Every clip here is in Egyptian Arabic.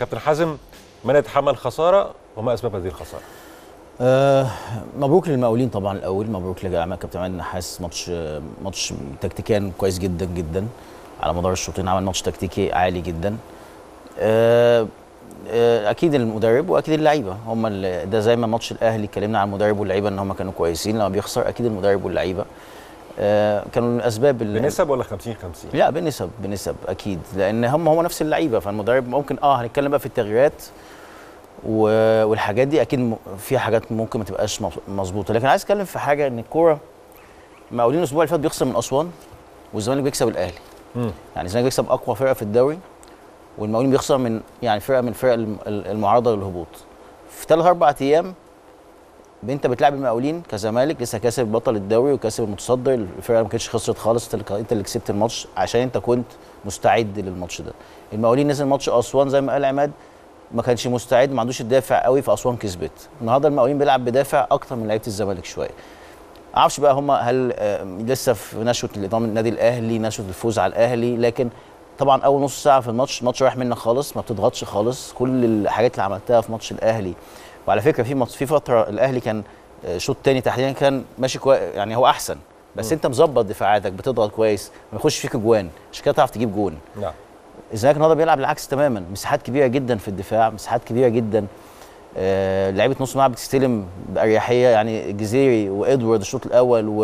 كابتن حازم من يتحمل خساره وما اسباب هذه الخساره آه مبروك للمقاولين طبعا الاول مبروك لجماعه كابتن عماد النحاس ماتش ماتش تكتيكيا كويس جدا جدا على مدار الشوطين عمل ماتش تكتيكي عالي جدا آه آه اكيد المدرب واكيد اللعيبه هم اللي ده زي ما ماتش الاهلي اتكلمنا عن المدرب واللعيبه ان هم كانوا كويسين لما بيخسر اكيد المدرب واللعيبه آه كانوا الاسباب اللي بنسب ولا 50 50 لا بنسب بنسب اكيد لان هم هو نفس اللعيبه فالمدرب ممكن اه هنتكلم بقى في التغييرات و- والحاجات دي اكيد م- فيها حاجات ممكن ما تبقاش مظ- مظبوطه لكن عايز اتكلم في حاجه ان الكوره مقاولين الاسبوع اللي فات بيخسر من اسوان والزمالك بيكسب الاهلي مم. يعني الزمالك بيكسب اقوى فرقه في الدوري والمقاولين بيخسر من يعني فرقه من الفرق الم- ال- المعارضه للهبوط في ثلاث اربع ايام انت بتلعب المقاولين كزمالك لسه كاسب بطل الدوري وكاسب المتصدر الفرقه ما كانتش خسرت خالص انت اللي- انت اللي كسبت الماتش عشان انت كنت مستعد للماتش ده المقاولين نزل ماتش اسوان زي ما قال عماد ما كانش مستعد ما عندوش الدافع قوي في اسوان كسبت النهارده المقاولين بيلعب بدافع اكتر من لعيبه الزمالك شويه معرفش بقى هم هل آه، لسه في نشوه نظام النادي الاهلي نشوه الفوز على الاهلي لكن طبعا اول نص ساعه في الماتش الماتش رايح منك خالص ما بتضغطش خالص كل الحاجات اللي عملتها في ماتش الاهلي وعلى فكره في ماتش في فتره الاهلي كان آه، شوط تاني تحديدا كان ماشي كويس يعني هو احسن بس انت مظبط دفاعاتك بتضغط كويس ما يخش فيك جوان عشان كده تعرف تجيب جون نعم الزمالك النهارده بيلعب العكس تماما مساحات كبيره جدا في الدفاع مساحات كبيره جدا آه لعيبه نص ملعب بتستلم باريحيه يعني الجزيري وادوارد الشوط الاول و...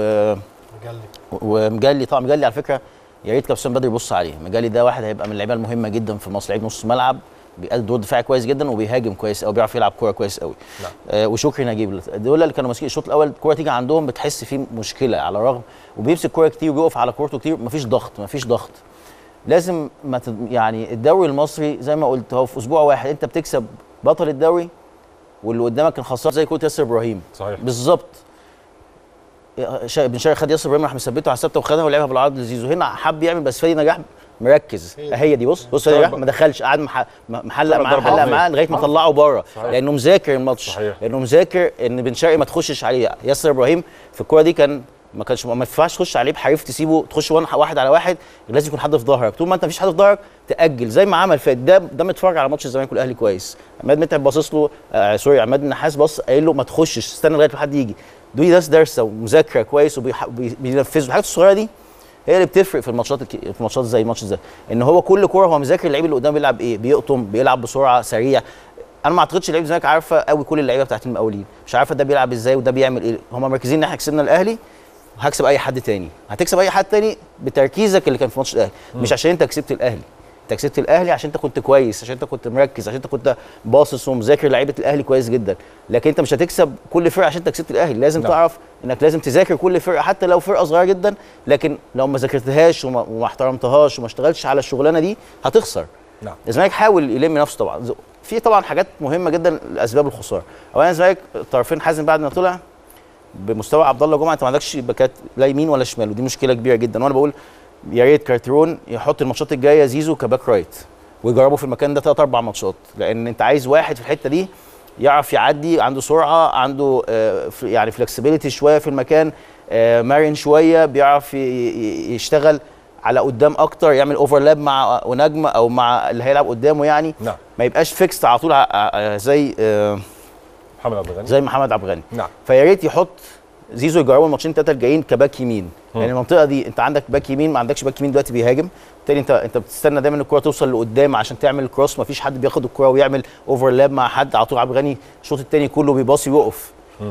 ومجلي طبعا مجلي على فكره يا ريت كابتن بدري يبص عليه مجلي ده واحد هيبقى من اللعيبه المهمه جدا في مصر لعيب نص ملعب بيأدي دور دفاعي كويس جدا وبيهاجم كويس قوي بيعرف يلعب كوره كويس قوي نعم. آه وشكري نجيب دول اللي كانوا ماسكين الشوط الاول الكوره تيجي عندهم بتحس فيه مشكله على الرغم وبيمسك كوره كتير وبيقف على كورته كتير مفيش ضغط مفيش ضغط لازم ما تد... يعني الدوري المصري زي ما قلت هو في اسبوع واحد انت بتكسب بطل الدوري واللي قدامك كان خسران زي كوره ياسر ابراهيم صحيح بالظبط شا- بن شرقي خد ياسر ابراهيم راح مثبته على الثابته وخدها ولعبها بالعرض لزيزو هنا حب يعمل بس فادي نجاح مركز هي دي بص بص فادي نجاح ما دخلش قعد مح- م- محلق معاه ضربة محلق عظيمة. معاه لغايه ما طلعه بره صحيح. لانه مذاكر الماتش صحيح. لانه مذاكر ان بن شرقي ما تخشش عليه ياسر ابراهيم في الكوره دي كان ما كانش ما ينفعش تخش عليه بحريف تسيبه تخش وان- واحد على واحد لازم يكون حد في ظهرك طول ما انت مفيش حد في ظهرك تاجل زي ما عمل فات ده ده متفرج على ماتش الزمالك والاهلي كويس عماد متعب باصص له آه سوري عماد النحاس بص قايل له ما تخشش استنى لغايه ما حد يجي دي ناس دارسه ومذاكره كويس وبينفذوا الحاجات الصغيره دي هي اللي بتفرق في الماتشات الك... في ماتشات زي ماتش ده ان هو كل كوره هو مذاكر اللعيب اللي قدامه بيلعب ايه بيقطم بيلعب بسرعه سريع انا ما اعتقدش لعيبه الزمالك عارفه قوي كل اللعيبه بتاعت المقاولين مش عارفه ده بيلعب ازاي وده بيعمل ايه هم مركزين ان احنا كسبنا الاهلي وهكسب اي حد تاني هتكسب اي حد تاني بتركيزك اللي كان في ماتش الاهلي مش عشان انت كسبت الاهلي انت كسبت الاهلي عشان انت كنت كويس عشان انت كنت مركز عشان انت كنت باصص ومذاكر لعيبه الاهلي كويس جدا لكن انت مش هتكسب كل فرقه عشان انت كسبت الاهلي لازم نعم. تعرف انك لازم تذاكر كل فرقه حتى لو فرقه صغيره جدا لكن لو ما ذاكرتهاش وما, وما احترمتهاش وما اشتغلتش على الشغلانه دي هتخسر نعم الزمالك حاول يلم نفسه طبعا ز- في طبعا حاجات مهمه جدا لاسباب الخساره اولا الزمالك الطرفين حازم بعد ما طلع بمستوى عبد الله جمعه انت ما عندكش باكات لا يمين ولا شمال ودي مشكله كبيره جدا وانا بقول يا ريت كارترون يحط الماتشات الجايه زيزو كباك رايت ويجربه في المكان ده ثلاث اربع ماتشات لان انت عايز واحد في الحته دي يعرف يعدي عنده سرعه عنده آه، ف- يعني فلكسبيليتي شويه في المكان آه، مرن شويه بيعرف ي- ي- يشتغل على قدام اكتر يعمل اوفرلاب مع ونجم او مع اللي هيلعب قدامه يعني نعم ما يبقاش فيكست على طول ع- ع- زي آه، محمد عبد الغني زي محمد عبد الغني نعم فيا ريت يحط زيزو يجربه الماتشين ثلاثه الجايين كباك يمين مم. يعني المنطقه دي انت عندك باك يمين ما عندكش باك يمين دلوقتي بيهاجم بالتالي انت انت بتستنى دايما الكره توصل لقدام عشان تعمل الكروس ما فيش حد بياخد الكره ويعمل اوفرلاب مع حد على طول عبد الغني الشوط الثاني كله بيباصي ويقف مم.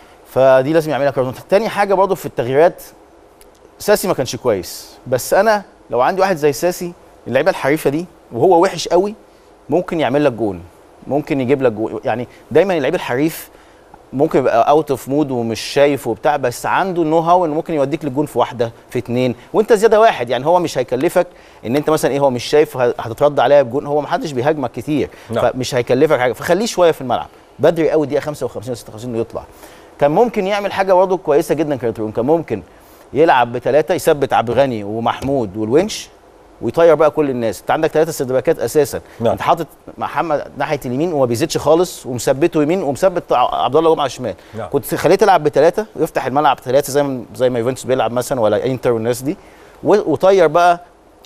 فدي لازم يعملها كارتون تاني حاجه برضو في التغييرات ساسي ما كانش كويس بس انا لو عندي واحد زي ساسي اللعيبه الحريفه دي وهو وحش قوي ممكن يعمل لك جون ممكن يجيب لك جون يعني دايما اللعيب الحريف ممكن يبقى اوت اوف مود ومش شايف وبتاع بس عنده النو هاو انه ممكن يوديك للجون في واحده في اتنين وانت زياده واحد يعني هو مش هيكلفك ان انت مثلا ايه هو مش شايف وه- هتترد عليها بجون هو ما حدش بيهاجمك كتير نعم. فمش هيكلفك حاجه فخليه شويه في الملعب بدري قوي دقيقه 55 و 56 انه يطلع كان ممكن يعمل حاجه برضه كويسه جدا كارترون كان ممكن يلعب بثلاثه يثبت عبد الغني ومحمود والونش ويطير بقى كل الناس انت عندك ثلاثه سيرفيكات اساسا نعم. انت حاطط محمد ناحيه اليمين وما بيزيدش خالص ومثبته يمين ومثبت ع- عبد الله جمعه على الشمال نعم. كنت خليه تلعب بثلاثه ويفتح الملعب ثلاثه زي ما زي ما يوفنتوس بيلعب مثلا ولا انتر والناس دي و- وطير بقى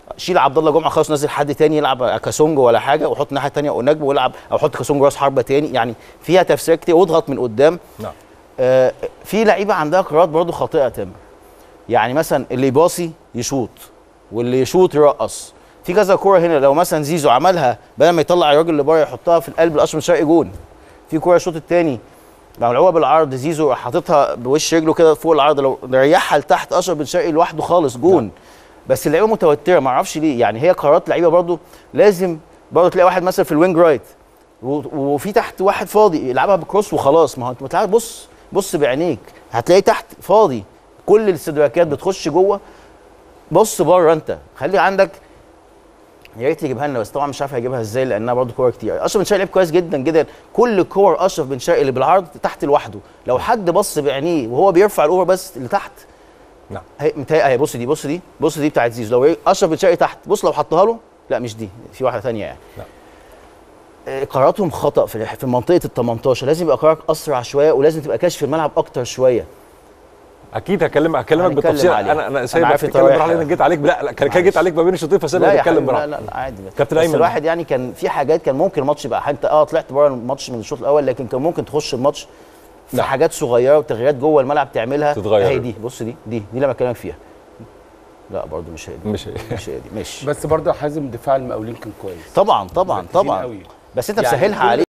شيل عبد الله جمعه خلاص نزل حد تاني يلعب كاسونج ولا حاجه وحط الناحيه التانيه اوناجبو ويلعب او حط كاسونج راس حربه تاني يعني فيها تفسيرات كتير واضغط من قدام نعم آه، في لعيبه عندها قرارات برضو خاطئه تماما يعني مثلا اللي يباصي يشوط واللي يشوط يرقص في كذا كوره هنا لو مثلا زيزو عملها بدل ما يطلع الراجل اللي بره يحطها في القلب الاشرف بن شرقي جون في كوره الشوط الثاني ملعوبه بالعرض زيزو راح حاططها بوش رجله كده فوق العرض لو ريحها لتحت اشرف بن شرقي لوحده خالص جون بس اللعيبه متوتره ما اعرفش ليه يعني هي قرارات لعيبه برضو لازم برضو تلاقي واحد مثلا في الوينج رايت و- وفي تحت واحد فاضي يلعبها بكروس وخلاص ما هو انت بتلعب بص بص بعينيك هتلاقي تحت فاضي كل الاستدراكات بتخش جوه بص بره انت خلي عندك يا ريت يجيبها لنا بس طبعا مش عارف هيجيبها ازاي لانها برضه كور كتير اشرف بن شرقي لعب كويس جدا جدا كل كور اشرف بن شرقي اللي بالعرض تحت لوحده لو حد بص بعينيه وهو بيرفع الاوفر بس لتحت نعم هي متهيأ اهي بص دي بص دي بص دي بتاعت زيزو لو اشرف بن شرقي تحت بص لو حطها له لا مش دي في واحده ثانيه يعني نعم. آه، قراراتهم خطا في في منطقه ال 18 لازم يبقى قرارك اسرع شويه ولازم تبقى كاشف الملعب اكتر شويه اكيد هكلم هكلمك هنتكلم بالتفصيل عليها. انا انا أنا سايبك عارف تتكلم أنت براحتك رايح- انا جيت عليك لا لا كان كان جيت عليك ما بين الشوطين فسيبك لا يا تتكلم حبيبي لا براحتك لا لا عادي كابتن بس أيمن. الواحد يعني كان في حاجات كان ممكن الماتش يبقى انت اه طلعت بره الماتش من الشوط الاول لكن كان ممكن تخش الماتش في نعم. حاجات صغيره وتغييرات جوه الملعب تعملها تتغير. اهي دي بص دي دي دي اللي انا بكلمك فيها لا برضو مش هي دي مش هي. مش هي دي ماشي بس برضه حازم دفاع المقاولين كان كويس طبعا طبعا مركزين طبعا قوي. بس انت يعني مسهلها كل عليه